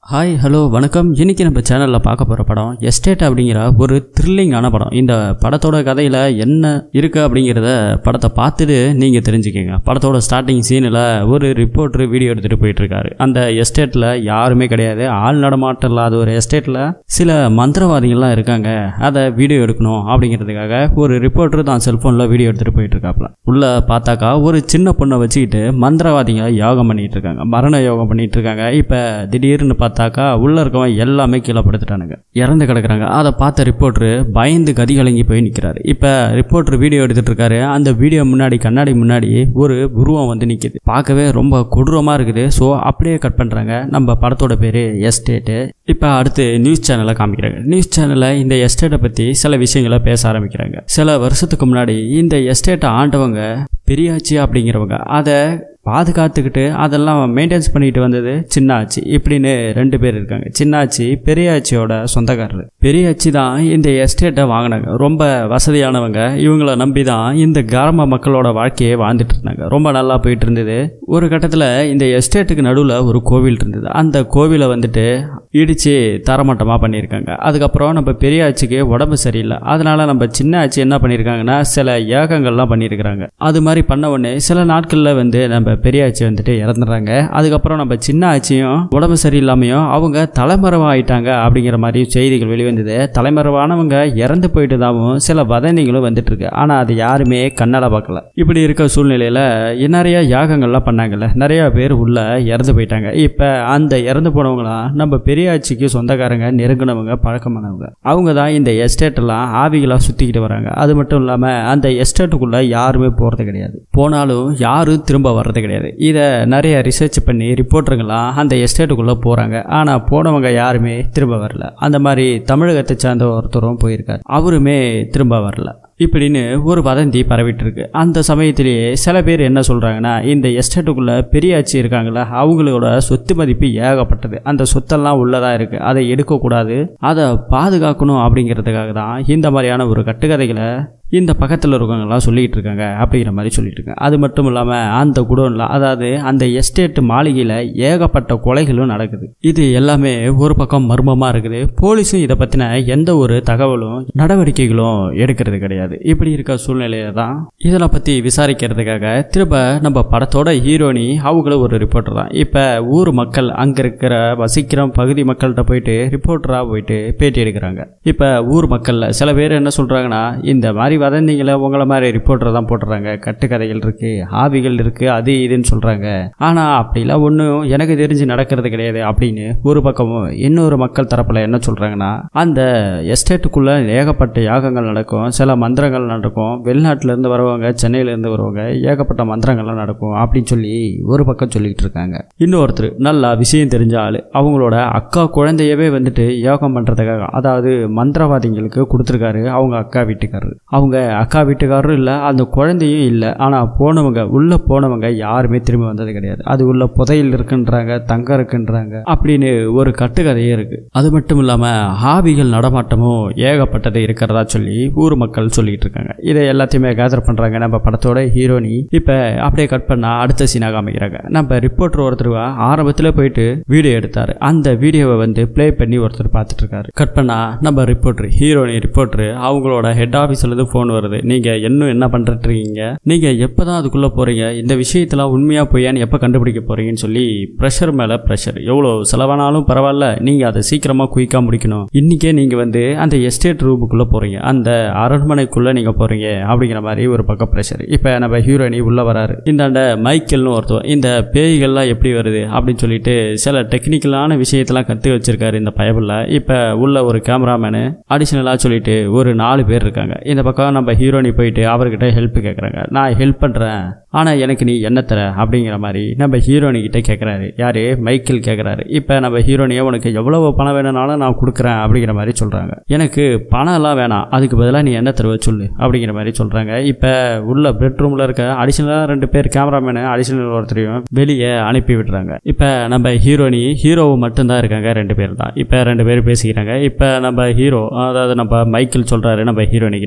hi hello வணக்கம் இன்னைக்கு நம்ம சேனலில் பார்க்க போகிற படம் எஸ்டேட் அப்படிங்கிற ஒரு த்ரில்லிங்கான படம் இந்த படத்தோட கதையில் என்ன இருக்குது அப்படிங்கிறத படத்தை பார்த்துட்டு நீங்கள் தெரிஞ்சுக்கங்க படத்தோட ஸ்டார்டிங் சீனில் ஒரு ரிப்போர்ட்டர் வீடியோ எடுத்துகிட்டு போயிட்டுருக்காரு அந்த எஸ்டேட்டில் யாருமே கிடையாது ஆள் நடமாட்டம் இல்லாத ஒரு எஸ்டேட்டில் சில மந்திரவாதிகள்லாம் இருக்காங்க அதை வீடியோ எடுக்கணும் அப்படிங்கிறதுக்காக ஒரு ரிப்போர்ட்டர் தான் செல்ஃபோனில் வீடியோ எடுத்துகிட்டு போயிட்டுருக்காப்புல உள்ளே பார்த்தாக்கா ஒரு சின்ன பொண்ணை வச்சுக்கிட்டு மந்திரவாதிங்க யோகம் பண்ணிட்டு இருக்காங்க மரண யோகம் பண்ணிட்டு இருக்காங்க இப்போ திடீர்னு பார்த்தாக்கா உள்ள இருக்கவன் எல்லாமே கீழே படுத்துட்டானுங்க இறந்து கிடக்குறாங்க அதை பார்த்த ரிப்போர்ட்ரு பயந்து கதி கலங்கி போய் நிற்கிறாரு இப்போ ரிப்போர்ட்ரு வீடியோ எடுத்துட்டு இருக்காரு அந்த வீடியோ முன்னாடி கண்ணாடி முன்னாடி ஒரு உருவம் வந்து நிற்கிது பார்க்கவே ரொம்ப கொடூரமாக இருக்குது ஸோ அப்படியே கட் பண்ணுறாங்க நம்ம படத்தோட பேர் எஸ்டேட்டு இப்போ அடுத்து நியூஸ் சேனலை காமிக்கிறாங்க நியூஸ் சேனலில் இந்த எஸ்டேட்டை பற்றி சில விஷயங்களை பேச ஆரம்பிக்கிறாங்க சில வருஷத்துக்கு முன்னாடி இந்த எஸ்டேட்டை ஆண்டவங்க பெரியாச்சி அப்படிங்கிறவங்க அதை பாதுகாத்துக்கிட்டு அதெல்லாம் மெயின்டைன்ஸ் பண்ணிட்டு வந்தது சின்னாச்சி இப்படின்னு ரெண்டு பேர் இருக்காங்க சின்னாச்சி பெரியாச்சியோட சொந்தக்காரர் பெரியாச்சி தான் இந்த எஸ்டேட்டை வாங்கினாங்க ரொம்ப வசதியானவங்க இவங்கள நம்பி தான் இந்த கிராம மக்களோட வாழ்க்கையை வாழ்ந்துட்டு இருந்தாங்க ரொம்ப நல்லா போயிட்டு இருந்தது ஒரு கட்டத்தில் இந்த எஸ்டேட்டுக்கு நடுவில் ஒரு கோவில் இருந்தது அந்த கோவிலை வந்துட்டு இடித்து தரமட்டமாக பண்ணியிருக்காங்க அதுக்கப்புறம் நம்ம பெரியாச்சிக்கு உடம்பு சரியில்லை அதனால நம்ம சின்ன ஆச்சி என்ன பண்ணியிருக்காங்கன்னா சில யாகங்கள்லாம் பண்ணியிருக்கிறாங்க அது மாதிரி பண்ண உடனே சில நாட்களில் வந்து நம்ம பெரியாச்சி வந்துட்டு இறந்துடுறாங்க அதுக்கப்புறம் நம்ம சின்ன ஆச்சியும் உடம்பு சரியில்லாமையும் அவங்க தலைமறைவா ஆயிட்டாங்க அப்படிங்கிற மாதிரி செய்திகள் வெளிவந்தது தலைமறைவானவங்க இறந்து போயிட்டு தாவும் சில வதந்திகளும் வந்துட்டு இருக்கு ஆனால் அது யாருமே கண்ணால பார்க்கல இப்படி இருக்க சூழ்நிலையில் நிறைய யாகங்கள்லாம் பண்ணாங்கல்ல நிறைய பேர் உள்ள இறந்து போயிட்டாங்க இப்போ அந்த இறந்து போனவங்களாம் நம்ம பெரியாச்சிக்கு சொந்தக்காரங்க நெருங்கினவங்க பழக்கமானவங்க அவங்க தான் இந்த எஸ்டேட்டெல்லாம் ஆவிகளாக சுற்றிக்கிட்டு வராங்க அது மட்டும் இல்லாமல் அந்த எஸ்டேட்டுக்குள்ளே யாருமே போகிறது கிடையாது போனாலும் யாரும் திரும்ப வர்றது கிடையாது இதை நிறைய ரிசர்ச் பண்ணி ரிப்போர்ட்டருங்களாம் அந்த எஸ்டேட்டுக்குள்ளே போகிறாங்க ஆனால் போனவங்க யாருமே திரும்ப வரல அந்த மாதிரி தமிழகத்தை சார்ந்த ஒருத்தரும் போயிருக்காரு அவருமே திரும்ப வரல இப்படின்னு ஒரு வதந்தி பரவிட்டு இருக்கு அந்த சமயத்திலேயே சில பேர் என்ன சொல்றாங்கன்னா இந்த எஸ்டேட்டுக்குள்ள பெரியாச்சி இருக்காங்களா அவங்களோட சொத்து மதிப்பு ஏகப்பட்டது அந்த சொத்தெல்லாம் உள்ளதா இருக்கு அதை எடுக்கக்கூடாது அதை பாதுகாக்கணும் அப்படிங்கிறதுக்காக தான் இந்த மாதிரியான ஒரு கட்டுக்கதைகளை இந்த பக்கத்தில் இருக்கவங்கலாம் சொல்லிகிட்டு இருக்காங்க அப்படிங்கிற மாதிரி சொல்லிட்டு இருக்காங்க அது மட்டும் இல்லாமல் அந்த குடோனில் அதாவது அந்த எஸ்டேட் மாளிகையில் ஏகப்பட்ட கொலைகளும் நடக்குது இது எல்லாமே ஒரு பக்கம் மர்மமாக இருக்குது போலீஸும் இதை பற்றின எந்த ஒரு தகவலும் நடவடிக்கைகளும் எடுக்கிறது கிடையாது இப்படி இருக்க சூழ்நிலையில தான் இதனை பற்றி விசாரிக்கிறதுக்காக திரும்ப நம்ம படத்தோட ஹீரோனி அவங்களும் ஒரு ரிப்போர்ட்டர் தான் இப்போ ஊர் மக்கள் அங்கே இருக்கிற வசிக்கிற பகுதி மக்கள்கிட்ட போயிட்டு ரிப்போர்ட்டராக போயிட்டு பேட்டி எடுக்கிறாங்க இப்போ ஊர் மக்களில் சில பேர் என்ன சொல்கிறாங்கன்னா இந்த மாதிரி மாதிரி வதந்திங்களை உங்களை மாதிரி ரிப்போர்ட்டர் தான் போட்டுறாங்க கட்டுக்கதைகள் இருக்கு ஆவிகள் இருக்கு அது இதுன்னு சொல்றாங்க ஆனா அப்படிலாம் ஒன்றும் எனக்கு தெரிஞ்சு நடக்கிறது கிடையாது அப்படின்னு ஒரு பக்கமும் இன்னொரு மக்கள் தரப்புல என்ன சொல்றாங்கன்னா அந்த எஸ்டேட்டுக்குள்ள ஏகப்பட்ட யாகங்கள் நடக்கும் சில மந்திரங்கள் நடக்கும் வெளிநாட்டுல இருந்து வருவாங்க சென்னையில இருந்து வருவாங்க ஏகப்பட்ட மந்திரங்கள்லாம் நடக்கும் அப்படின்னு சொல்லி ஒரு பக்கம் சொல்லிட்டு இருக்காங்க இன்னொருத்தர் நல்லா விஷயம் தெரிஞ்ச ஆளு அவங்களோட அக்கா குழந்தையவே வந்துட்டு யோகம் பண்றதுக்காக அதாவது மந்திரவாதிகளுக்கு கொடுத்துருக்காரு அவங்க அக்கா வீட்டுக்காரரு அவங்க அக்கா வீட்டுக்காரரும் இல்லை அந்த குழந்தையும் இல்லை ஆனால் போனவங்க உள்ளே போனவங்க யாருமே திரும்பி வந்தது கிடையாது அது உள்ள புதையில் இருக்குன்றாங்க தங்கம் இருக்குன்றாங்க அப்படின்னு ஒரு கட்டுக்கதையே இருக்கு அது மட்டும் இல்லாமல் ஆவிகள் நடமாட்டமும் ஏகப்பட்டது இருக்கிறதா சொல்லி ஊர் மக்கள் சொல்லிட்டு இருக்காங்க இதை எல்லாத்தையுமே கேதர் பண்ணுறாங்க நம்ம படத்தோட ஹீரோனி இப்போ அப்படியே கட் பண்ணால் அடுத்த சீனாக காமிக்கிறாங்க நம்ம ரிப்போர்ட்டர் ஒருத்தர் ஆரம்பத்தில் போயிட்டு வீடியோ எடுத்தார் அந்த வீடியோவை வந்து ப்ளே பண்ணி ஒருத்தர் பார்த்துட்டு இருக்காரு கட் பண்ணால் நம்ம ரிப்போர்ட்டர் ஹீரோனி ரிப்போர்ட்டர் அவங்களோட ஹெட் ஆஃபீஸ்லேருந்து ஃபோன் வருது நீங்கள் இன்னும் என்ன பண்ணிட்டு இருக்கீங்க நீங்கள் எப்போ தான் அதுக்குள்ளே போகிறீங்க இந்த விஷயத்தெல்லாம் உண்மையாக பொய்யான்னு எப்போ கண்டுபிடிக்க போகிறீங்கன்னு சொல்லி ப்ரெஷர் மேலே ப்ரெஷர் எவ்வளோ செலவானாலும் பரவாயில்ல நீங்கள் அதை சீக்கிரமாக குயிக்காக முடிக்கணும் இன்றைக்கே நீங்கள் வந்து அந்த எஸ்டேட் ரூமுக்குள்ளே போகிறீங்க அந்த அரண்மனைக்குள்ளே நீங்கள் போகிறீங்க அப்படிங்கிற மாதிரி ஒரு பக்கம் ப்ரெஷர் இப்போ நம்ம ஹீரோயினி உள்ளே வராரு இந்தாண்ட மைக்கேல்னு ஒருத்தர் இந்த பேய்கள்லாம் எப்படி வருது அப்படின்னு சொல்லிட்டு சில டெக்னிக்கலான விஷயத்தெல்லாம் கற்று வச்சிருக்காரு இந்த பயபில் இப்போ உள்ள ஒரு கேமராமேனு அடிஷ்னலாக சொல்லிட்டு ஒரு நாலு பேர் இருக்காங்க இந்த பக்கம் நம்ம ஹீரோனி போயிட்டு அவர்கிட்ட ஹெல்ப் கேட்குறாங்க நான் ஹெல்ப் பண்ணுறேன் ஆனால் எனக்கு நீ என்ன தர அப்படிங்கிற மாதிரி நம்ம ஹீரோனி கிட்ட கேட்குறாரு யாரு மைக்கேல் கேட்குறாரு இப்போ நம்ம ஹீரோனியை உனக்கு எவ்வளவு பணம் வேணும்னாலும் நான் கொடுக்குறேன் அப்படிங்கிற மாதிரி சொல்கிறாங்க எனக்கு பணம் எல்லாம் வேணாம் அதுக்கு பதிலாக நீ என்ன தருவ சொல்லு அப்படிங்கிற மாதிரி சொல்கிறாங்க இப்போ உள்ள பெட்ரூமில் இருக்க அடிஷ்னலாக ரெண்டு பேர் கேமராமேனு அடிஷ்னல் ஒருத்தரையும் வெளியே அனுப்பி விடுறாங்க இப்போ நம்ம ஹீரோனி ஹீரோ மட்டும்தான் இருக்காங்க ரெண்டு பேர் தான் இப்போ ரெண்டு பேர் பேசிக்கிறாங்க இப்போ நம்ம ஹீரோ அதாவது நம்ம மைக்கேல் சொல்கிறாரு நம்ம ஹீரோனி கிட்ட ஏன்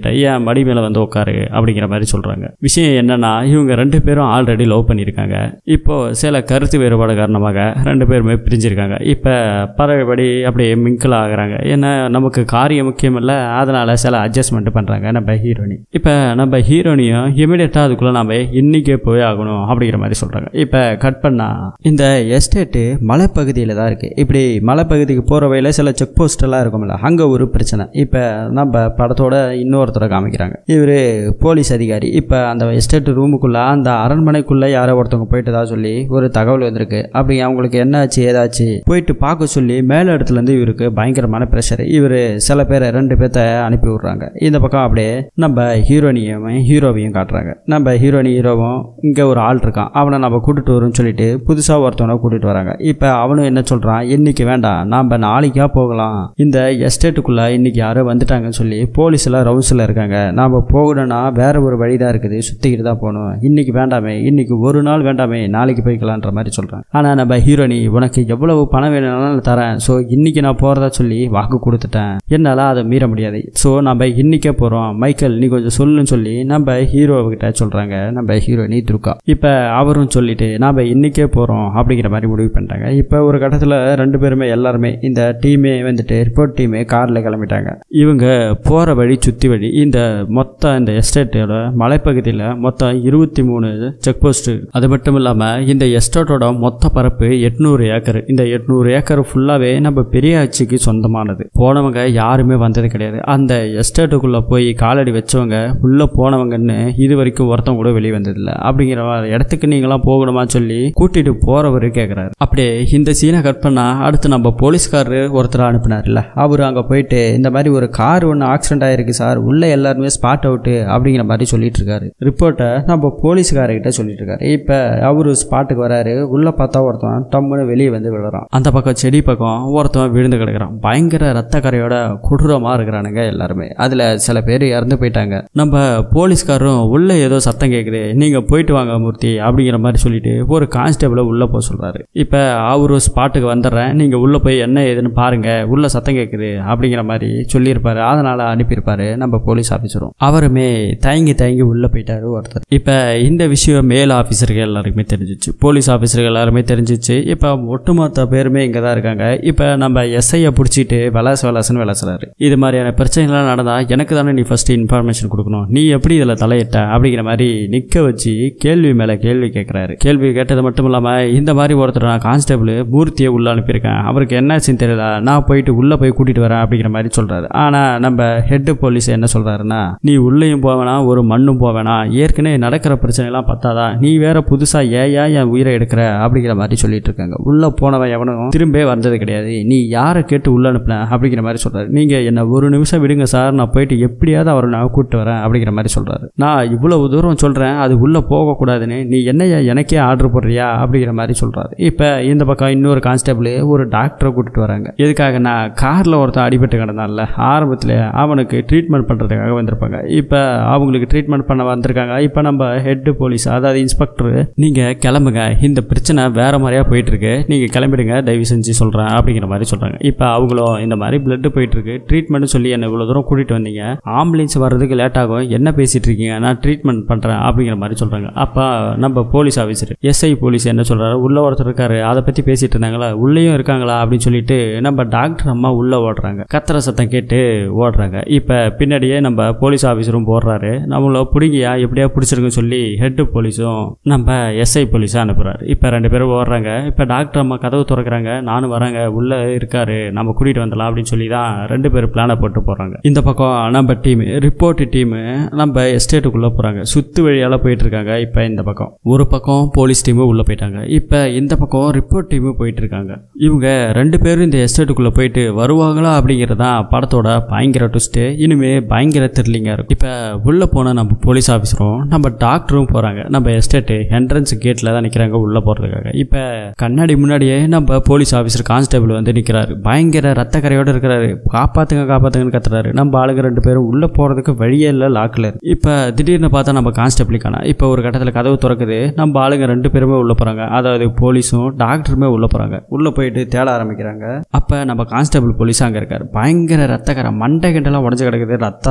மடி மேலே வந்து உட்காரு அப்படிங்கிற மாதிரி சொல்கிறாங்க விஷயம் என்னன்னா இவங்க ரெண்டு பேரும் ஆல்ரெடி லவ் பண்ணியிருக்காங்க இப்போ சில கருத்து வேறுபாடு காரணமாக ரெண்டு பேருமே பிரிஞ்சிருக்காங்க இப்போ பறவைபடி அப்படியே மிங்கிள் ஆகுறாங்க ஏன்னா நமக்கு காரியம் முக்கியம் இல்லை அதனால சில அட்ஜஸ்ட்மெண்ட் பண்ணுறாங்க நம்ம ஹீரோனி இப்போ நம்ம ஹீரோனியும் இமீடியட்டாக அதுக்குள்ளே நம்ம இன்னைக்கே போய் ஆகணும் அப்படிங்கிற மாதிரி சொல்கிறாங்க இப்போ கட் பண்ணா இந்த எஸ்டேட்டு மலைப்பகுதியில் தான் இருக்குது இப்படி மலைப்பகுதிக்கு போகிற வழியில் சில செக் போஸ்ட் எல்லாம் இருக்கும்ல அங்கே ஒரு பிரச்சனை இப்போ நம்ம படத்தோட இன்னொருத்தரை காமிக்கிறாங்க இவர் போலீஸ் அதிகாரி இப்போ அந்த எஸ்டேட் ரூமுக்குள்ளே அந்த அரண்மனைக்குள்ளே யாரோ ஒருத்தவங்க போயிட்டதா சொல்லி ஒரு தகவல் வந்திருக்கு அப்படி அவங்களுக்கு என்ன ஆச்சு ஏதாச்சு போயிட்டு பார்க்க சொல்லி மேல இடத்துலேருந்து இவருக்கு பயங்கரமான ப்ரெஷர் இவர் சில பேரை ரெண்டு பேர்த்த அனுப்பி விட்றாங்க இந்த பக்கம் அப்படியே நம்ம ஹீரோனியும் ஹீரோவையும் காட்டுறாங்க நம்ம ஹீரோனி ஹீரோவும் இங்கே ஒரு ஆள் இருக்கான் அவனை நம்ம கூட்டிட்டு வரோம்னு சொல்லிட்டு புதுசாக ஒருத்தவனை கூட்டிட்டு வராங்க இப்போ அவனும் என்ன சொல்கிறான் இன்னைக்கு வேண்டாம் நாம் நாளைக்கா போகலாம் இந்த எஸ்டேட்டுக்குள்ளே இன்னைக்கு யாரோ வந்துட்டாங்கன்னு சொல்லி போலீஸ் எல்லாம் ரவுண்ட்ஸில் இருக்காங்க நாம் போகணும்னா வேற ஒரு வழி தான் இருக்குது சுற்றிக்கிட்டு தான் போகணும் இன்னைக்கு வேண்டாமே இன்னைக்கு ஒரு நாள் வேண்டாமே நாளைக்கு போய்க்கலான்ற மாதிரி சொல்கிறான் ஆனால் நம்ம ஹீரோனி உனக்கு எவ்வளவு பணம் வேணும்னாலும் தரேன் ஸோ இன்னைக்கு நான் போகிறதா சொல்லி வாக்கு கொடுத்துட்டேன் என்னால் அதை மீற முடியாது ஸோ நம்ம இன்னைக்கே போகிறோம் மைக்கேல் நீ கொஞ்சம் சொல்லுன்னு சொல்லி நம்ம ஹீரோக்கிட்ட சொல்கிறாங்க நம்ம ஹீரோயினி துர்கா இப்போ அவரும் சொல்லிட்டு நாம் இன்னைக்கே போகிறோம் அப்படிங்கிற மாதிரி முடிவு பண்ணிட்டாங்க இப்போ ஒரு கட்டத்தில் ரெண்டு பேருமே எல்லாருமே இந்த டீமே வந்துட்டு ரிப்போர்ட் டீமே காரில் கிளம்பிட்டாங்க இவங்க போகிற வழி சுற்றி வழி இந்த மொத்த இந்த எஸ்டேட்டோட மலைப்பகுதியில் மொத்தம் இருபத்தி மூணு செக் போஸ்ட்டு அது மட்டும் இல்லாமல் இந்த எஸ்டேட்டோட மொத்த பரப்பு எட்நூறு ஏக்கர் இந்த எட்நூறு ஏக்கர் ஃபுல்லாகவே நம்ம பெரிய ஆட்சிக்கு சொந்தமானது போனவங்க யாருமே வந்தது கிடையாது அந்த எஸ்டேட்டுக்குள்ளே போய் காலடி வச்சவங்க உள்ளே போனவங்கன்னு இது வரைக்கும் ஒருத்தன் கூட வெளியே வந்ததில்லை அப்படிங்கிற இடத்துக்கு நீங்களாம் போகணுமா சொல்லி கூட்டிட்டு போறவர் கேட்குறாரு அப்படியே இந்த சீனை கட் பண்ணா அடுத்து நம்ம போலீஸ்காரரு ஒருத்தர் அனுப்பினார்ல அவர் அங்கே போயிட்டு இந்த மாதிரி ஒரு கார் ஒன்று ஆக்சிடென்ட் ஆயிருக்கு சார் உள்ள எல்லாருமே ஸ்பாட் அவுட்டு அப்படிங்கிற மாதிரி சொல்லிட்டு இருக்காரு ரிப்போர்ட்டை நம்ம போலீஸ்காரர்கிட்ட சொல்லிட்டு இருக்காரு இப்போ அவரு ஸ்பாட்டுக்கு வராரு உள்ள பார்த்தா ஒருத்தன் டம்முன்னு வெளியே வந்து விழுறான் அந்த பக்கம் செடி பக்கம் ஒருத்தன் விழுந்து கிடக்குறான் பயங்கர ரத்த கரையோட கொடூரமா இருக்கிறானுங்க எல்லாருமே அதுல சில பேர் இறந்து போயிட்டாங்க நம்ம போலீஸ்காரரும் உள்ள ஏதோ சத்தம் கேட்குது நீங்க போயிட்டு வாங்க மூர்த்தி அப்படிங்கிற மாதிரி சொல்லிட்டு ஒரு கான்ஸ்டபிளை உள்ள போக சொல்றாரு இப்போ அவரு ஸ்பாட்டுக்கு வந்துடுறேன் நீங்க உள்ள போய் என்ன ஏதுன்னு பாருங்க உள்ள சத்தம் கேட்குது அப்படிங்கிற மாதிரி சொல்லியிருப்பாரு அதனால அனுப்பியிருப்பாரு நம்ம போலீஸ் ஆஃபீஸரும் அவருமே தயங்கி தயங்கி உள்ள போயிட்டாரு ஒருத்தர் இப்போ இந்த விஷயம் மேல் ஆஃபீஸர்கள் எல்லாருக்குமே தெரிஞ்சிச்சு போலீஸ் ஆஃபீஸர்கள் எல்லாருமே தெரிஞ்சிச்சு இப்போ ஒட்டுமொத்த பேருமே இங்கே தான் இருக்காங்க இப்போ நம்ம எஸ்ஐயை பிடிச்சிட்டு விளாசு விளாசுன்னு விளாசுறாரு இது மாதிரியான பிரச்சனைகள்லாம் நடந்தால் எனக்கு தானே நீ ஃபர்ஸ்ட் இன்ஃபர்மேஷன் கொடுக்கணும் நீ எப்படி இதில் தலையிட்ட அப்படிங்கிற மாதிரி நிற்க வச்சு கேள்வி மேலே கேள்வி கேட்குறாரு கேள்வி கேட்டது மட்டும் இல்லாமல் இந்த மாதிரி ஒருத்தர் நான் கான்ஸ்டபிள் மூர்த்தியை உள்ளே அனுப்பியிருக்கேன் அவருக்கு என்னாச்சுன்னு தெரியல நான் போயிட்டு உள்ளே போய் கூட்டிகிட்டு வரேன் அப்படிங்கிற மாதிரி சொல்கிறாரு ஆனால் நம்ம ஹெட் போலீஸ் என்ன சொல்கிறாருன்னா நீ உள்ளேயும் போவேனா ஒரு மண்ணும் போவேனா ஏற்கனவே நடக்கிற பிரச்சனைலாம் பத்தாதா நீ வேற புதுசாக ஏயா என் உயிரை எடுக்கிற அப்படிங்கிற மாதிரி சொல்லிட்டு இருக்காங்க உள்ளே போனவன் எவனும் திரும்பவே வந்தது கிடையாது நீ யாரை கேட்டு உள்ள அனுப்புன அப்படிங்கிற மாதிரி சொல்கிறாரு நீங்கள் என்ன ஒரு நிமிஷம் விடுங்க சார் நான் போயிட்டு எப்படியாவது அவரை நான் கூப்பிட்டு வரேன் அப்படிங்கிற மாதிரி சொல்கிறாரு நான் இவ்வளவு தூரம் சொல்கிறேன் அது உள்ளே போகக்கூடாதுன்னு நீ என்னையா எனக்கே ஆர்டர் போடுறியா அப்படிங்கிற மாதிரி சொல்கிறாரு இப்போ இந்த பக்கம் இன்னொரு கான்ஸ்டபிள் ஒரு டாக்டரை கூட்டிட்டு வராங்க எதுக்காக நான் காரில் ஒருத்தன் அடிபட்டு கிடந்தான்ல ஆரம்பத்தில் அவனுக்கு ட்ரீட்மெண்ட் பண்ணுறதுக்காக வந்திருப்பாங்க இப்போ அவங்களுக்கு ட்ரீட்மெண்ட் பண்ண வந்திருக்காங்க இப்போ நம்ம ஹெட் போலீஸ் அதாவது இன்ஸ்பெக்டர் நீங்கள் கிளம்புங்க இந்த பிரச்சனை வேற மாதிரியா போயிட்டு இருக்கு நீங்கள் கிளம்பிடுங்க தயவு செஞ்சு சொல்கிறேன் அப்படிங்கிற மாதிரி சொல்கிறாங்க இப்போ அவங்களும் இந்த மாதிரி பிளட் போயிட்டு இருக்கு ட்ரீட்மெண்ட் சொல்லி என்னை இவ்வளோ தூரம் கூட்டிகிட்டு வந்தீங்க ஆம்புலன்ஸ் வர்றதுக்கு லேட் ஆகும் என்ன பேசிட்டு இருக்கீங்க நான் ட்ரீட்மெண்ட் பண்ணுறேன் அப்படிங்கிற மாதிரி சொல்கிறாங்க அப்போ நம்ம போலீஸ் ஆஃபீஸர் எஸ்ஐ போலீஸ் என்ன சொல்கிறாரு உள்ள ஒருத்தர் இருக்காரு அதை பற்றி பேசிட்டு இருந்தாங்களா உள்ளேயும் இருக்காங்களா அப்படின்னு சொல்லிட்டு நம்ம டாக்டர் அம்மா உள்ளே ஓடுறாங்க கத்துற சத்தம் கேட்டு ஓடுறாங்க இப்போ பின்னாடியே நம்ம போலீஸ் ஆஃபீஸரும் போடுறாரு நம்மள பிடிங்கியா எப்படியா பிடிச்சிருக்குன்னு சொல்லி ஹெட் போலீஸும் நம்ம எஸ்ஐ போலீஸாக அனுப்புறாரு இப்போ ரெண்டு பேரும் ஓடுறாங்க இப்போ டாக்டர் அம்மா கதவு திறக்கிறாங்க நானும் வரேங்க உள்ளே இருக்காரு நம்ம கூட்டிகிட்டு வந்துடலாம் அப்படின்னு சொல்லி தான் ரெண்டு பேரும் பிளானை போட்டு போகிறாங்க இந்த பக்கம் நம்ம டீம் ரிப்போர்ட் டீமு நம்ம எஸ்டேட்டுக்குள்ளே போகிறாங்க சுத்து வழியால் போயிட்டு இருக்காங்க இப்போ இந்த பக்கம் ஒரு பக்கம் போலீஸ் டீமு உள்ளே போயிட்டாங்க இப்போ இந்த பக்கம் ரிப்போர்ட் டீமு போயிட்டு இருக்காங்க இவங்க ரெண்டு பேரும் இந்த எஸ்டேட்டுக்குள்ளே போயிட்டு வருவாங்களா அப்படிங்கிறது தான் படத்தோட பயங்கர ட்விஸ்ட்டு இனிமே பயங்கர த்ரில்லிங்காக இருக்கும் இப்போ உள்ளே போன நம்ம போலீஸ் ஆஃபீஸரும் நம்ம டாக்டரும் போகிறாங்க நம்ம எஸ்டேட்டு என்ட்ரன்ஸ் கேட்டில் தான் நிற்கிறாங்க உள்ளே போகிறதுக்காக இப்போ கண்ணாடி முன்னாடியே நம்ம போலீஸ் ஆஃபீஸர் கான்ஸ்டபிள் வந்து நிற்கிறாரு பயங்கர ரத்த கரையோடு இருக்கிறாரு காப்பாற்றுங்க காப்பாற்றுங்கன்னு கத்துறாரு நம்ம ஆளுங்க ரெண்டு பேரும் உள்ளே போகிறதுக்கு வழியே இல்லை லாக்கில் இருக்கு இப்போ திடீர்னு பார்த்தா நம்ம கான்ஸ்டபிள் காணா இப்போ ஒரு கட்டத்தில் கதவு திறக்குது நம்ம ஆளுங்க ரெண்டு பேருமே உள்ளே போகிறாங்க அதாவது போலீஸும் டாக்டருமே உள்ளே போகிறாங்க உள்ளே போயிட்டு தேட ஆரம்பிக்கிறாங்க அப்போ நம்ம கான்ஸ்டபிள் போலீஸ் அங்கே இருக்காரு பயங்கர ரத்தக்கரை மண்டை கிண்டெல்லாம் உடஞ்சு கிடக்குது ரத்த ரத்தமாக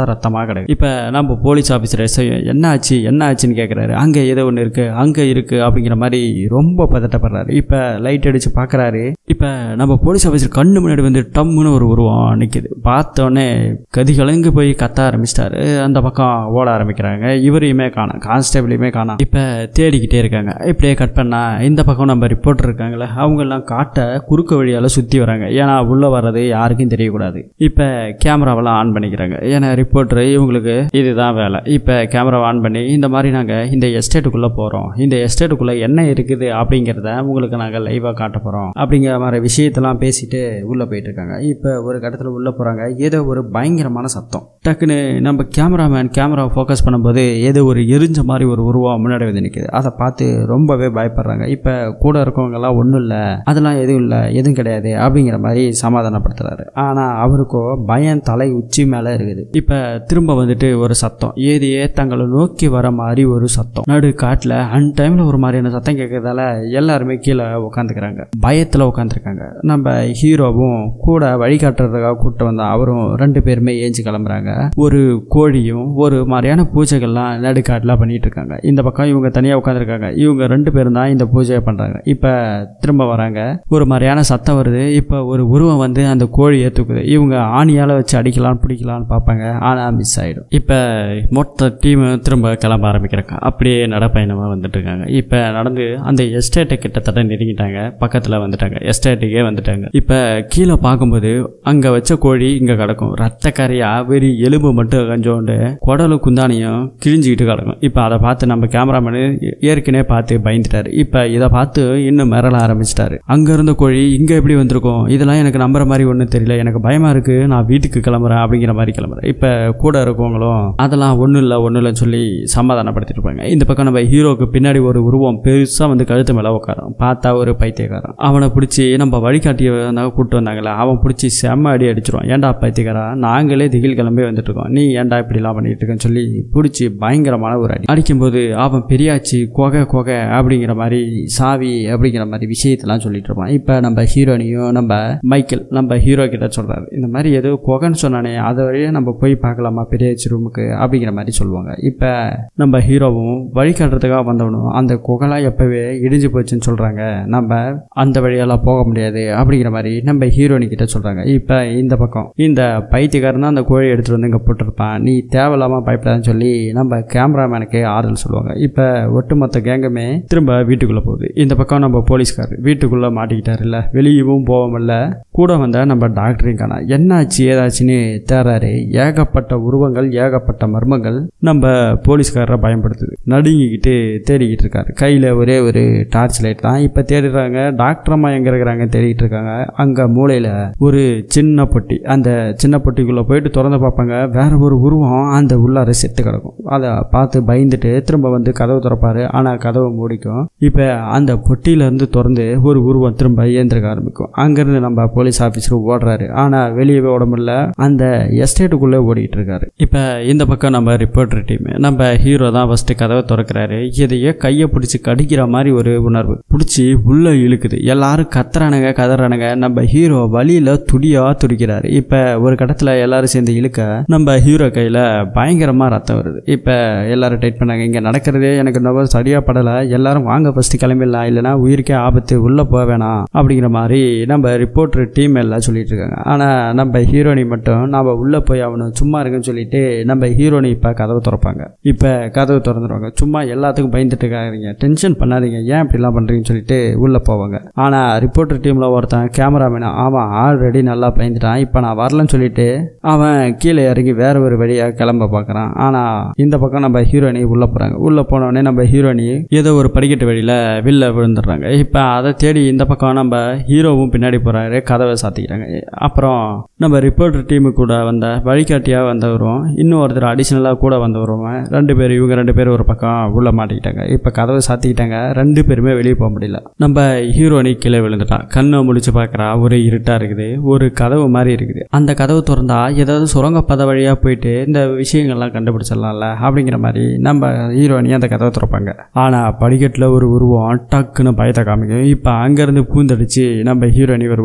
கிடக்கு இப்போ நம்ம போலீஸ் ஆஃபீஸர் எஸ்ஐ என்ன ஆச்சு என்ன ஆச்சுன்னு கேட்குறாரு அங்கே ஏதோ ஒன்று இருக்கு அங்கே இருக்கு அப்படிங்கிற மாதிரி ரொம்ப பதட்டப்படுறாரு இப்போ லைட் அடிச்சு பார்க்குறாரு இப்போ நம்ம போலீஸ் ஆஃபீஸர் கண்ணு முன்னாடி வந்து டம்முன்னு ஒரு உருவம் நிற்கிது பார்த்தோன்னே கதி கலங்கு போய் கத்த ஆரம்பிச்சிட்டாரு அந்த பக்கம் ஓட ஆரம்பிக்கிறாங்க இவரையுமே காணோம் கான்ஸ்டபிளையுமே காணோம் இப்போ தேடிக்கிட்டே இருக்காங்க இப்படியே கட் பண்ணா இந்த பக்கம் நம்ம ரிப்போர்ட்டர் இருக்காங்களே அவங்கெல்லாம் காட்ட குறுக்கு வழியால் சுற்றி வராங்க ஏன்னா உள்ளே வர்றது யாருக்கும் தெரியக்கூடாது இப்போ கேமராவெல்லாம் ஆன் பண்ணிக்கிறாங்க ஏன்னா ரிப்போர்ட்டர் இவங்களுக்கு இதுதான் வேலை இப்போ கேமராவை ஆன் பண்ணி இந்த மாதிரி நாங்கள் இந்த எஸ்டேட்டுக்குள்ளே போகிறோம் இந்த எஸ்டேட்டுக்குள்ளே என்ன இருக்குது அப்படிங்கிறத உங்களுக்கு நாங்கள் லைவாக காட்ட போகிறோம் அப்படிங்கிற மாதிரி விஷயத்தெல்லாம் பேசிட்டு உள்ளே போயிட்டு இருக்காங்க இப்போ ஒரு கட்டத்தில் உள்ளே போகிறாங்க ஏதோ ஒரு பயங்கரமான சத்தம் டக்குன்னு நம்ம கேமராமேன் கேமராவை ஃபோக்கஸ் பண்ணும்போது ஏதோ ஒரு எரிஞ்ச மாதிரி ஒரு உருவம் முன்னாடி வந்து நிற்குது அதை பார்த்து ரொம்பவே பயப்படுறாங்க இப்போ கூட இருக்கவங்கெல்லாம் ஒன்றும் இல்லை அதெல்லாம் எதுவும் இல்லை எதுவும் கிடையாது அப்படிங்கிற மாதிரி சமாதானப்படுத்துறாரு ஆனால் அவருக்கோ பயம் தலை உச்சி மேலே இருக்குது இப்போ திரும்ப வந்துட்டு ஒரு சத்தம் ஏதியே தங்களை நோக்கி வர மாதிரி ஒரு சத்தம் நடு காட்டில் அன் டைமில் ஒரு மாதிரியான சத்தம் கேட்கறதால எல்லாருமே கீழே உட்காந்துக்கிறாங்க பயத்தில் உட்காந்துருக்காங்க நம்ம ஹீரோவும் கூட வழிகாட்டுறதுக்காக கூப்பிட்டு வந்த அவரும் ரெண்டு பேருமே ஏஞ்சி கிளம்புறாங்க ஒரு கோழியும் ஒரு மாதிரியான பூஜைகள்லாம் நடுக்காட்டில் பண்ணிட்டு இருக்காங்க இந்த பக்கம் இவங்க தனியாக உட்காந்துருக்காங்க இவங்க ரெண்டு பேரும் தான் இந்த பூஜையை பண்ணுறாங்க இப்போ திரும்ப வராங்க ஒரு மாதிரியான சத்தம் வருது இப்போ ஒரு உருவம் வந்து அந்த கோழியை தூக்குது இவங்க ஆணியால் வச்சு அடிக்கலாம் பிடிக்கலாம்னு பார்ப்பாங்க ஆனால் மிஸ் ஆகிடும் இப்போ மொத்த டீம் திரும்ப கிளம்ப ஆரம்பிக்கிறாங்க அப்படியே நடப்பயணமாக வந்துட்டு இருக்காங்க இப்போ நடந்து அந்த எஸ்டேட்டை கிட்டத்தட்ட நெருங்கிட்டாங்க பக்கத்தில் வந்துட்டாங்க எஸ்டேட்டுக்கே வந்துட்டாங்க இப்போ கீழே பார்க்கும்போது அங்கே வச்ச கோழி இங்கே கிடக்கும் ரத்த கரையாக வெறி எலும்பு மட்டும் கொஞ்சோண்டு குடலும் குந்தானியும் கிழிஞ்சிக்கிட்டு கிடக்கும் இப்போ அதை பார்த்து நம்ம கேமராமேனு ஏற்கனவே பார்த்து பயந்துட்டாரு இப்போ இதை பார்த்து இன்னும் மிரள ஆரம்பிச்சிட்டாரு அங்கே இருந்த கோழி இங்கே எப்படி வந்திருக்கும் இதெல்லாம் எனக்கு நம்புற மாதிரி ஒன்றும் தெரியல எனக்கு பயமாக இருக்குது நான் வீட்டுக்கு கிளம்புறேன் அப்படிங்கிற மாதிரி கிளம்புறேன் இப்போ கூட இருக்கவங்களும் அதெல்லாம் ஒன்றும் இல்லை ஒன்றும் இல்லைன்னு சொல்லி சமாதானப்படுத்திட்டு இருப்பாங்க இந்த பக்கம் நம்ம ஹீரோக்கு பின்னாடி ஒரு உருவம் பெருசாக வந்து கழுத்து மேலே உட்காரோம் பார்த்தா ஒரு பைத்தியக்காரன் அவனை பிடிச்சி நம்ம வழிகாட்டிய வந்தாங்க கூப்பிட்டு வந்தாங்களே அவன் பிடிச்சி செம்ம அடி அடிச்சிருவான் ஏன்டா பைத்தியக்காரா நாங்களே திகில் கிளம்பி வந்துட்டு இருக்கோம் நீ ஏன்டா இப்படிலாம் பண்ணிட்டு இருக்கேன்னு சொல்லி பிடிச்சி பயங்கரமான ஒரு அடி அடிக்கும்போது அவன் பெரியாச்சி கொகை கொகை அப்படிங்கிற மாதிரி சாவி அப்படிங்கிற மாதிரி விஷயத்தெல்லாம் சொல்லிட்டு இருப்பான் இப்போ நம்ம ஹீரோனியும் நம்ம மைக்கேல் நம்ம ஹீரோ கிட்ட சொல்றாரு இந்த மாதிரி ஏதோ கொகைன்னு சொன்னானே அதை வழியே நம்ம போய் பார்க்கலாமா பெரியாச்சி ரூமுக்கு அப்படிங்கிற மாதிரி சொல்லுவாங்க இப்போ நம்ம ஹீரோவும் வழிகாட்டுறதுக்காக வந்தவனும் அந்த குகைலாம் எப்பவே இடிஞ்சு போச்சுன்னு சொல்றாங்க நம்ம அந்த வழியெல்லாம் போக முடியாது அப்படிங்கிற மாதிரி நம்ம ஹீரோனி கிட்ட சொல்றாங்க இப்போ இந்த பக்கம் இந்த பைத்தியக்காரன் தான் அந்த கோழி எடுத்துட்டு வந்து இங்கே போட்டிருப்பான் நீ தேவையில்லாம பயப்படாதுன்னு சொல்லி நம்ம கேமராமேனுக்கு ஆறுதல் சொல்லுவாங்க இப்போ ஒட்டுமொத்த கேங்குமே திரும்ப வீட்டுக்குள்ள போகுது இந்த பக்கம் நம்ம போலீஸ்காரர் வீட்டுக்குள்ள மாட்டிக்கிட்டாரு இல்ல வெளியவும் போவோம்ல கூட வந்த நம்ம டாக்டரையும் காணா என்னாச்சு ஏதாச்சுன்னு தேடுறாரு ஏகப்பட்ட உருவங்கள் ஏகப்பட்ட மர்மங்கள் நம்ம போலீஸ்காரரை பயன்படுத்துது நடுங்கிக்கிட்டு தேடிக்கிட்டு இருக்காரு கையில் ஒரே ஒரு டார்ச் லைட் தான் இப்போ தேடுறாங்க டாக்டர் அம்மா எங்கே இருக்கிறாங்க தேடிட்டு இருக்காங்க அங்கே மூலையில் ஒரு சின்ன பொட்டி அந்த சின்ன பொட்டிக்குள்ளே போயிட்டு திறந்து பார்ப்பாங்க வேற ஒரு உருவம் அந்த உள்ளார செத்து கிடக்கும் அதை பார்த்து பயந்துட்டு திரும்ப வந்து கதவு திறப்பாரு ஆனால் கதவு மூடிக்கும் இப்போ அந்த பொட்டியிலேருந்து திறந்து ஒரு உருவம் திரும்ப இயந்திருக்க ஆரம்பிக்கும் அங்கேருந்து நம்ம போலீஸ் ஆஃபீஸர் ஓடுறாரு ஆனால் வெளியவே ஓட முடியல அந்த எஸ்டேட்டுக்குள்ளே ஓடிக்கிட்டு இருக்காரு இப்போ இந்த பக்கம் நம்ம ரிப்போர்ட்டர் டீம் நம்ம ஹீரோ தான் ஃபஸ்ட்டு கதவை திறக்கிறாரு இதையே கையை பிடிச்சி கடிக்கிற மாதிரி ஒரு உணர்வு பிடிச்சி உள்ள இழுக்குது எல்லாரும் கத்துறானுங்க கதறானுங்க நம்ம ஹீரோ வழியில் துடியா துடிக்கிறாரு இப்போ ஒரு கடத்தில் எல்லாரும் சேர்ந்து இழுக்க நம்ம ஹீரோ கையில் பயங்கரமாக ரத்தம் வருது இப்போ எல்லாரும் டைட் பண்ணாங்க இங்கே நடக்கிறதே எனக்கு ரொம்ப சரியாக படலை எல்லாரும் வாங்க ஃபஸ்ட்டு கிளம்பிடலாம் இல்லைனா உயிருக்கே ஆபத்து உள்ளே போக வேணாம் அப்படிங்கிற மாதிரி நம்ம ரிப்போர்ட்டர் டீம் எல்லாம் சொல்லிட்டு இருக்காங்க ஆனால் நம்ம ஹீரோனி மட்டும் நம்ம உள்ளே போய் அவனு சும்மா இருக்குன்னு சொல்லிட்டு நம்ம ஹீரோனி இப்போ கதவை திறப்பாங்க இப்போ கதவு திறந்துருவாங்க சும்மா எல்லாத்துக்கும் பயந்துட்டு இருக்காங்க டென்ஷன் பண்ணாதீங்க ஏன் இப்படிலாம் பண்ணுறீங்கன்னு சொல்லிட்டு உள்ளே போவாங்க ஆனால் ரிப்போர்ட்டர் டீமில் ஒருத்தன் கேமராமேன் அவன் ஆல்ரெடி நல்லா பயந்துட்டான் இப்போ நான் வரலன்னு சொல்லிட்டு அவன் கீழே இறங்கி வேற ஒரு வழியாக கிளம்ப பார்க்குறான் ஆனால் இந்த பக்கம் நம்ம ஹீரோயினி உள்ளே போகிறாங்க உள்ளே போனோடனே நம்ம ஹீரோயினி ஏதோ ஒரு படிக்கட்டு வழியில் வெளில விழுந்துடுறாங்க இப்போ அதை தேடி இந்த பக்கம் நம்ம ஹீரோவும் பின்னாடி போகிறாரு கதவை சாத்திக்கிறாங்க அப்புறம் நம்ம ரிப்போர்ட்டர் டீமு கூட வந்த வழிகாட்டியாக வந்தவரும் இன்னும் ஒருத்தர் அடிஷ்னலாக கூட வந்தவரும் ரெண்டு பேர் இவங்க ரெண்டு பேரும் ஒரு பக்கம் உள்ள மாட்டிக்கிட்டாங்க இப்போ கதவை சாத்திக்கிட்டாங்க ரெண்டு பேருமே வெளியே போக முடியல நம்ம ஹீரோனி கீழே விழுந்துட்டான் கண்ணை முடிச்சு பார்க்குறா ஒரு இருட்டாக இருக்குது ஒரு கதவு மாதிரி இருக்குது அந்த கதவு திறந்தா ஏதாவது சுரங்கப்பத வழியாக போயிட்டு இந்த விஷயங்கள்லாம் கண்டுபிடிச்சிடலாம்ல அப்படிங்கிற மாதிரி நம்ம ஹீரோனி அந்த கதவை திறப்பாங்க ஆனால் படிக்கட்டில் ஒரு உருவம் டக்குன்னு பயத்தை காமிக்கும் இப்போ அங்கேருந்து பூந்தடிச்சு நம்ம ஹீரோனி வருவாங்க